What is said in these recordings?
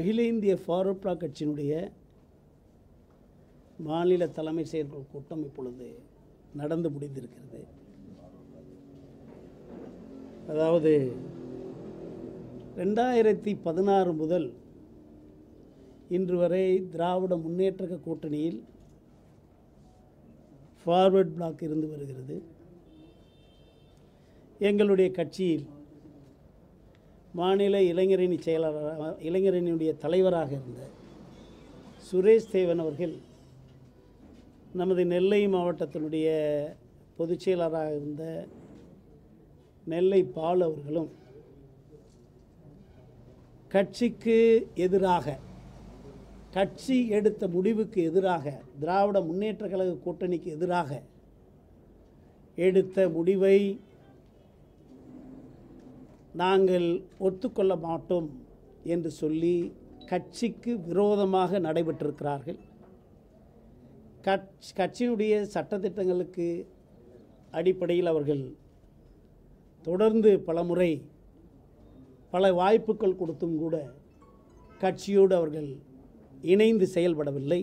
அகில இந்திய forward black கட்சியினுடைய மாநில தலைமை செயற்குழு கூட்டம் இப்பொழுது நடந்து முடிந்திருக்கிறது அதாவது ரெண்டாயிரத்தி பதினாறு முதல் இன்று வரை திராவிட முன்னேற்ற கூட்டணியில் ஃபார்வர்ட் பிளாக் இருந்து வருகிறது எங்களுடைய கட்சியில் மாநில இளைஞரணி செயலாளராக இளைஞரணியுடைய தலைவராக இருந்த சுரேஷ் தேவன் அவர்கள் நமது நெல்லை மாவட்டத்தினுடைய பொதுச் செயலாளராக இருந்த நெல்லை பால் அவர்களும் கட்சிக்கு எதிராக கட்சி எடுத்த முடிவுக்கு எதிராக திராவிட முன்னேற்ற கழக கூட்டணிக்கு எதிராக எடுத்த முடிவை நாங்கள் ஒத்துக்கொள்ள மாட்டோம் என்று சொல்லி கட்சிக்கு விரோதமாக நடைபெற்றிருக்கிறார்கள் கட்சி கட்சியினுடைய சட்டத்திட்டங்களுக்கு அடிப்படையில் அவர்கள் தொடர்ந்து பலமுறை பல வாய்ப்புகள் கொடுத்தும் கூட கட்சியோடு அவர்கள் இணைந்து செயல்படவில்லை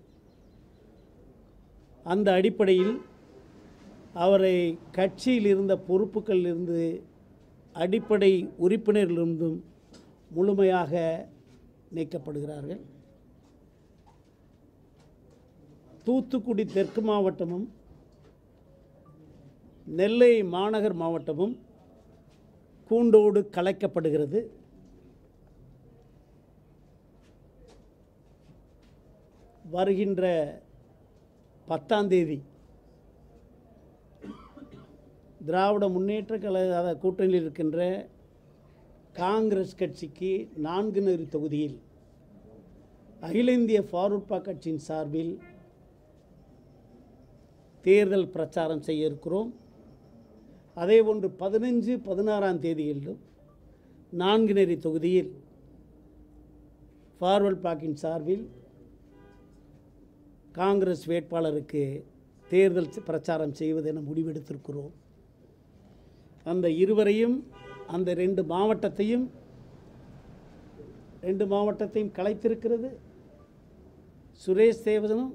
அந்த அடிப்படையில் அவரை கட்சியில் இருந்த பொறுப்புகளிலிருந்து அடிப்படை உறுப்பினரிலிருந்தும் முழுமையாக நீக்கப்படுகிறார்கள் தூத்துக்குடி தெற்கு மாவட்டமும் நெல்லை மாநகர் மாவட்டமும் கூண்டோடு கலைக்கப்படுகிறது வருகின்ற பத்தாம் தேதி திராவிட முன்னேற்ற கழக அதாவது கூட்டணியில் இருக்கின்ற காங்கிரஸ் கட்சிக்கு நான்கு நெறி தொகுதியில் அகில இந்திய ஃபார்வர்ட் பிளாக் கட்சியின் சார்பில் தேர்தல் பிரச்சாரம் செய்ய இருக்கிறோம் அதே போன்று பதினஞ்சு பதினாறாம் தேதிகளிலும் நான்கு நெறி தொகுதியில் ஃபார்வர்ட் பிளாக்கின் சார்பில் காங்கிரஸ் வேட்பாளருக்கு தேர்தல் பிரச்சாரம் செய்வதென முடிவெடுத்திருக்கிறோம் அந்த இருவரையும் அந்த ரெண்டு மாவட்டத்தையும் ரெண்டு மாவட்டத்தையும் கலைத்திருக்கிறது சுரேஷ் தேவதனும்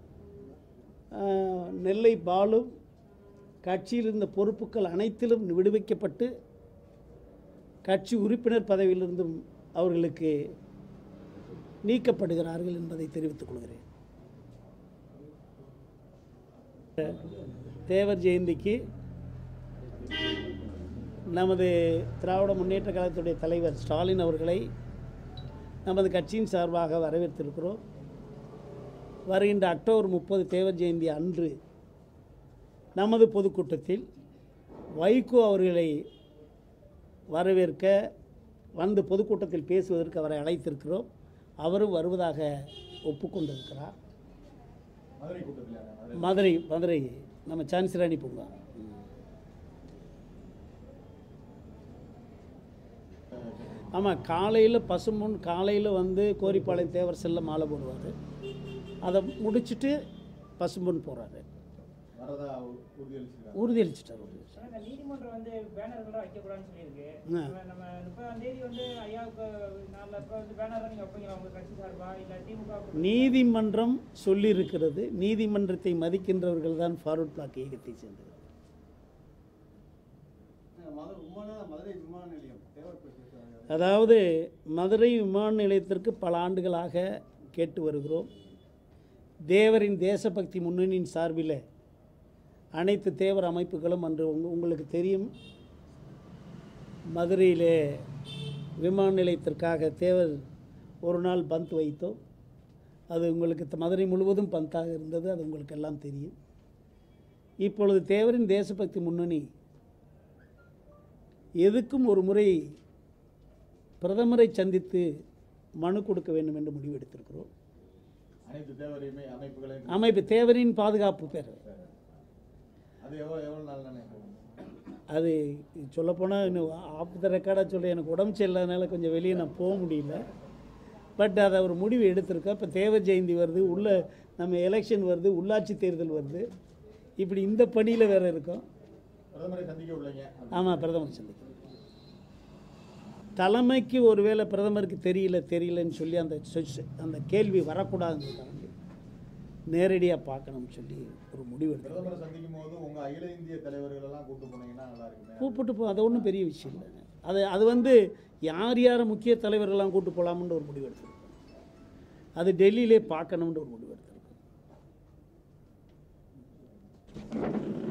ஆஹ், நெல்லை பாலும் கட்சியில் இருந்த பொறுப்புகள் அனைத்திலும் விடுவிக்கப்பட்டு கட்சி உறுப்பினர் பதவியிலிருந்தும் அவர்களுக்கு நீக்கப்படுகிறார்கள் என்பதை தெரிவித்துக் கொள்கிறேன் தேவர் ஜெயந்திக்கு நமது திராவிட முன்னேற்ற கழகத்துடைய தலைவர் ஸ்டாலின் அவர்களை நமது கட்சியின் சார்பாக வரவேற்றிருக்கிறோம் வருகின்ற அக்டோபர் முப்பது தேவர் ஜெயந்தி அன்று நமது பொதுக்கூட்டத்தில் வைகோ அவர்களை வரவேற்க வந்து பொதுக்கூட்டத்தில் பேசுவதற்கு அவரை அழைத்திருக்கிறோம் அவரும் வருவதாக ஒப்புக்கொண்டிருக்கிறார் மதுரை கூட்டத்தில் மதுரை மதுரை நம்ம சான்சிராணி பூங்கா ஆமாம் காலையில் பசும்பொன் காலையில் வந்து கோரிப்பாளையம் தேவர் செல்ல மாலை போடுவார் அதை முடிச்சுட்டு பசும்பொன் போகிறாரு வரதா உறுதியளிச்சிருக்காங்க உறுதியளிச்சிட்டார் உறுதி ஆனா, இந்த நீதிமன்றம் வந்து பேனர்கள்லாம் வைக்கக்கூடாதுன்னு சொல்லியிருக்கு ஆ. நம்ம- நம்ம முப்பதாம் தேதி வந்து ஐயாவுக்கு நாளில் இப்போ வந்து பேனர் நீங்கள் வைப்பீங்களா உங்கள் கட்சி சார்பா இல்லை திமுக நீதிமன்றம் சொல்லியிருக்கிறது நீதிமன்றத்தை மதிக்கின்றவர்கள் தான் ஃபார்வர்ட் பிளாக் இயக்கத்தை சேர்ந்தது மதுரை விமான மதுரை விமான நிலையம் தேவைப்பட்டு அதாவது மதுரை விமான நிலையத்திற்கு பல ஆண்டுகளாக கேட்டு வருகிறோம் தேவரின் தேசபக்தி முன்னணியின் சார்பில் அனைத்து தேவர் அமைப்புகளும் அன்று உங்க- உங்களுக்கு தெரியும் மதுரையிலே விமான நிலையத்திற்காக தேவர் ஒரு நாள் பந்த் வைத்தோம் அது உங்களுக்கு த- மதுரை முழுவதும் பந்தாக இருந்தது அது உங்களுக்கு எல்லாம் தெரியும் இப்பொழுது தேவரின் தேசபக்தி முன்னணி எதுக்கும் ஒரு முறை பிரதமரை சந்தித்து மனு கொடுக்க வேண்டும் என்று முடிவெடுத்திருக்கிறோம் அனைத்து தேவரையுமே அமைப்புகளையும் அமைப்பு தேவரின் பாதுகாப்பு பேரவை அது எவ்வளோ எவ்வளோ நாள் நினைக்கிறேன் அது சொல்லப்போனால் இன்னும் ஆஃப் த ரெக்கார்டாக சொல்ல எனக்கு உடம்பு சரியில்லாதனால கொஞ்சம் வெளியே நான் போக முடியல பட் அதை ஒரு முடிவு எடுத்திருக்கோம் இப்போ தேவர் ஜெயந்தி வருது உள்ள நம்ம எலெக்ஷன் வருது உள்ளாட்சி தேர்தல் வருது இப்படி இந்த பணியில் வேறு இருக்கோம் பிரதமரை சந்திக்க உள்ளீங்க ஆமாம் பிரதமர் சந்திக்கிறேன் தலைமைக்கு ஒருவேளை பிரதமருக்கு தெரியல தெரியலன்னு சொல்லி அந்த சொ- அந்த கேள்வி வரக்கூடாதுங்கிறதுக்காக நேரடியாக பார்க்கணும்னு சொல்லி ஒரு முடிவு எடுத்தோம் பிரதமரை சந்திக்கும் போது உங்க அகில இந்திய தலைவர்கள் எல்லாம் கூட்டு போனீங்கன்னா நல்லா இருக்குமே கூப்பிட்டு போ அது ஒன்றும் பெரிய விஷயம் இல்லை அது அது வந்து யார் யாரை முக்கிய தலைவர்கள்லாம் கூட்டு போகலாம்னு ஒரு முடிவு எடுத்திருக்கோம் அது டெல்லியிலே பார்க்கணும்னு ஒரு முடிவு எடுத்திருக்கோம்